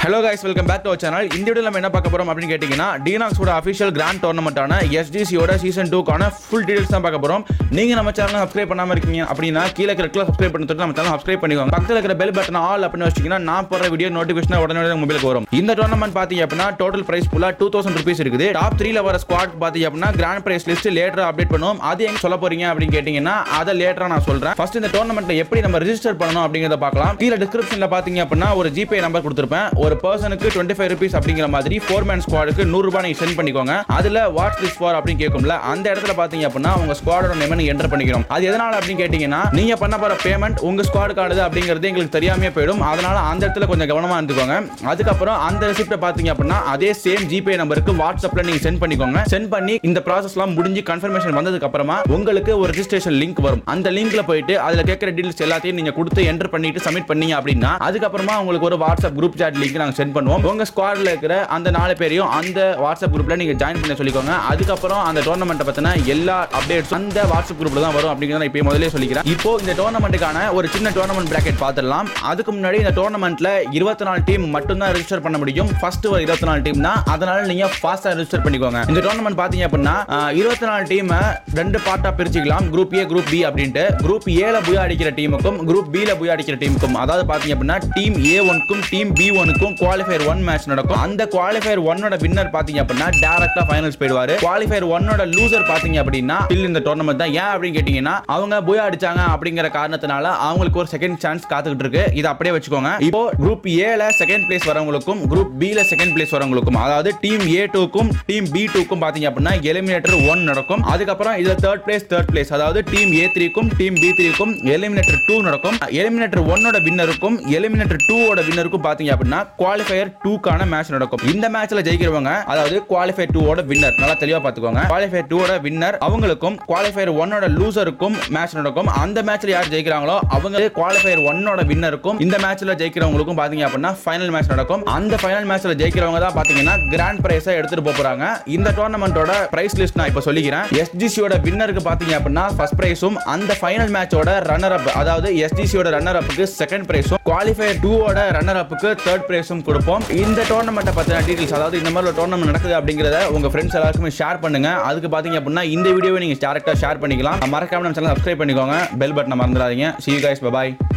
hello guys welcome back to our channel இந்த video நம்ம என்ன பார்க்க போறோம் அப்படின்னு கேட்டிங்கன்னா டினாக்ஸோட அஃபிஷியல் கிராண்ட் டோர்னமெண்ட்டான எஸ்டிசியோட சீசன் டூக்கான ஃபுல் டீடைல்ஸ் தான் பார்க்க போறோம் நீங்க நம்ம சேனல் சப்ஸ்கிரைப் பண்ணாம இருக்கீங்க அப்படின்னா கீழே இருக்கிற சப்ஸ்கிரைப் பண்ணி நம்ம சேனல் சப்ஸ்கிரைப் பண்ணிக்கோங்க பக்கத்தில் இருக்கிற பெல் பட்டன் ஆல் அப்படின்னு வச்சிங்கன்னா நான் போடுற வீடியோ நோட்டிஃபிகேஷன் உடனே உடனே மொபைலுக்கு வரும் இந்த டோர்னமெண்ட் பார்த்தீங்க அப்படின்னா டோட்டல் பிரைஸ் ஃபுல்லா டூ தௌசண்ட் ருபீஸ் இருக்குது டாப் த்ரீல வர ஸ்குவாட் பார்த்தீங்க அப்படின்னா கிராண்ட் பிரைஸ் லிஸ்ட் லேட்டரா அப்டேட் பண்ணுவோம் அது எங்க சொல்ல போறீங்க அப்படின்னு கேட்டிங்கன்னா அதை லேட்டரா நான் சொல்றேன் ஃபர்ஸ்ட் இந்த டோர்னமெண்ட்ல எப்படி நம்ம ரெஜிஸ்டர் பண்ணணும் அப்படிங்கறத பார்க்கலாம் கீழே டிஸ்கிரிப்ஷன்ல பாத்தீங்க அப்படின்னா ஒரு ஜிபே நம்பர் கொடுத்துருப்பேன் ஒரு பர்சனுக்கு டுவெண்ட்டி ஃபைவ் ருபீஸ் அப்படிங்கிற மாதிரி ஃபோர் மேன் ஸ்குவாடுக்கு நூறு ரூபாய் நீங்க சென்ட் பண்ணிக்கோங்க அதுல வாட்ஸ் திஸ் ஃபார் அப்படின்னு கேட்கும்ல அந்த இடத்துல பாத்தீங்க அப்படின்னா உங்க ஸ்குவாடோட நேம் நீங்க என்டர் பண்ணிக்கணும் அது எதனால அப்படின்னு கேட்டீங்கன்னா நீங்க பண்ண போற பேமெண்ட் உங்க ஸ்குவாடுக்கானது அப்படிங்கிறது எங்களுக்கு தெரியாமே போயிடும் அதனால அந்த இடத்துல கொஞ்சம் கவனமா இருந்துக்கோங்க அதுக்கப்புறம் அந்த ரெசிப்ட்டை பாத்தீங்க அப்படின்னா அதே சேம் ஜிபே நம்பருக்கு வாட்ஸ்அப்ல நீங்க சென்ட் பண்ணிக்கோங்க சென்ட் பண்ணி இந்த ப்ராசஸ்லாம் முடிஞ்சு கன்ஃபர்மேஷன் வந்ததுக்கு அப்புறமா உங்களுக்கு ஒரு ரெஜிஸ்ட்ரேஷன் லிங்க் வரும் அந்த லிங்க்ல போயிட்டு அதுல கேட்கிற டீடைல்ஸ் எல்லாத்தையும் நீங்க கொடுத்து என்டர் பண்ணிட்டு சப்மிட் பண்ணீங்க அப்படின்னா அதுக்கப்புறமா உங்களுக்கு ஒரு வாட்ஸ்அப் குரூப் சாட் லிங்க் நாங்க சென்ட் பண்ணுவோம் உங்க ஸ்குவாட்ல இருக்கிற அந்த நாலு பேரையும் அந்த வாட்ஸ்அப் குரூப்ல நீங்க ஜாயின் பண்ண சொல்லிக்கோங்க அதுக்கப்புறம் அந்த டோர்னமெண்ட்டை பத்தின எல்லா அப்டேட்ஸ் அந்த வாட்ஸ்அப் குரூப்ல தான் வரும் அப்படிங்கிறத நான் இப்போ முதல்ல சொல்லிக்கிறேன் இப்போ இந்த டோர்னமெண்ட்டுக்கான ஒரு சின்ன டோர்னமெண்ட் பிராக்கெட் பார்த்துடலாம் அதுக்கு முன்னாடி இந்த டோர்னமெண்ட்ல இருபத்தி நாலு டீம் மட்டும் தான் ரெஜிஸ்டர் பண்ண முடியும் ஃபர்ஸ்ட் ஒரு இருபத்தி நாலு டீம் தான் அதனால நீங்க ஃபாஸ்டா ரெஜிஸ்டர் பண்ணிக்கோங்க இந்த டோர்னமெண்ட் பாத்தீங்க அப்படின்னா இருபத்தி நாலு டீம் ரெண்டு பார்ட்டா பிரிச்சுக்கலாம் குரூப் ஏ குரூப் பி அப்படின்ட்டு குரூப் ஏல புயா அடிக்கிற டீமுக்கும் குரூப் பி ல புயா அடிக்கிற டீமுக்கும் அதாவது பாத்தீங்க அப்படின்னா டீம் ஏ ஒன்க்கும் டீம் பி ஒனுக்கும் குவாலிஃபயர் ஒன் மேட்ச் நடக்கும் அந்த குவாலிஃபயர் ஒன்னோட வின்னர் பாத்தீங்க அப்படின்னா டேரக்டா ஃபைனல்ஸ் போயிடுவாரு குவாலிஃபயர் ஒன்னோட லூசர் பாத்தீங்க அப்படின்னா still இந்த டோர்னமெண்ட் தான் ஏன் அப்படின்னு கேட்டீங்கன்னா அவங்க புயா அடிச்சாங்க அப்படிங்கிற காரணத்தினால அவங்களுக்கு ஒரு செகண்ட் சான்ஸ் காத்துக்கிட்டு இருக்கு இதை அப்படியே வச்சுக்கோங்க இப்போ குரூப் ஏல செகண்ட் பிளேஸ் வரவங்களுக்கும் குரூப் பி ல செகண்ட் பிளேஸ் வரவங்களுக்கும் அதாவது டீம் ஏ டூக்கும் டீம் பி டூக்கும் பாத்தீங்க அப்படின்னா எலிமினேட்டர் ஒன் நடக்கும் அதுக்கப்புறம் இதுல தேர்ட் பிளேஸ் தேர்ட் பிளேஸ் அதாவது டீம் ஏ த்ரீக்கும் டீம் பி த்ரீக்கும் எலிமினேட்டர் டூ நடக்கும் எலிமினேட்டர் ஒன்னோட வின்னருக்கும் எலிமினேட்டர் டூவோட வின்னருக்கும் பாத்தீங்க அப்படின்னா குவாலிஃபயர் டூக்கான மேட்ச் நடக்கும் இந்த மேட்ச்ல ஜெயிக்கிறவங்க அதாவது குவாலிஃபயர் டூவோட வின்னர் நல்லா தெளிவா பாத்துக்கோங்க குவாலிஃபயர் டூவோட வின்னர் அவங்களுக்கும் குவாலிஃபயர் ஒன்னோட லூசருக்கும் மேட்ச் நடக்கும் அந்த மேட்ச்ல யார் ஜெயிக்கிறாங்களோ அவங்க குவாலிஃபயர் ஒன்னோட வின்னருக்கும் இந்த மேட்ச்ல ஜெயிக்கிறவங்களுக்கும் பாத்தீங்க அப்படின்னா ஃபைனல் மேட்ச் நடக்கும் அந்த ஃபைனல் மேட்ச்ல ஜெயிக்கிறவங்க தான் பாத்தீங்கன்னா கிராண்ட் பிரைஸா எடுத்துட்டு போப் போறாங்க இந்த டோர்னமெண்டோட பிரைஸ் லிஸ்ட் நான் இப்போ சொல்லிக்கிறேன் எஸ்ஜிசியோட வின்னருக்கு பாத்தீங்க அப்படின்னா ஃபர்ஸ்ட் பிரைஸும் அந்த ஃபைனல் மேட்சோட ரன்னர் அப் அதாவது எஸ்ஜிசியோட ரன்னர் அப்புக்கு செகண்ட் பிரைஸும் குவாலிஃபயர் டூவோட ரன்னர் அப்புக்கு தேர்ட் பிரைஸும் கொடுப்போம் இந்த டோர்னமெண்ட்டை பத்தின டீடைல்ஸ் அதாவது இந்த மாதிரி ஒரு டோர்னமெண்ட் நடக்குது அப்படிங்கறத உங்க ஃப்ரெண்ட்ஸ் எல்லாருக்குமே ஷேர் பண்ணுங்க அதுக்கு பாத்தீங்க அப்படின்னா இந்த வீடியோவை நீங்க டேரக்டா ஷேர் பண்ணிக்கலாம் மறக்காம நம்ம சேனல் சப்ஸ்கிரைப் பண்ணிக்கோங்க பெல் பட்டனை மறந்துடாதீங்க see you guys bye bye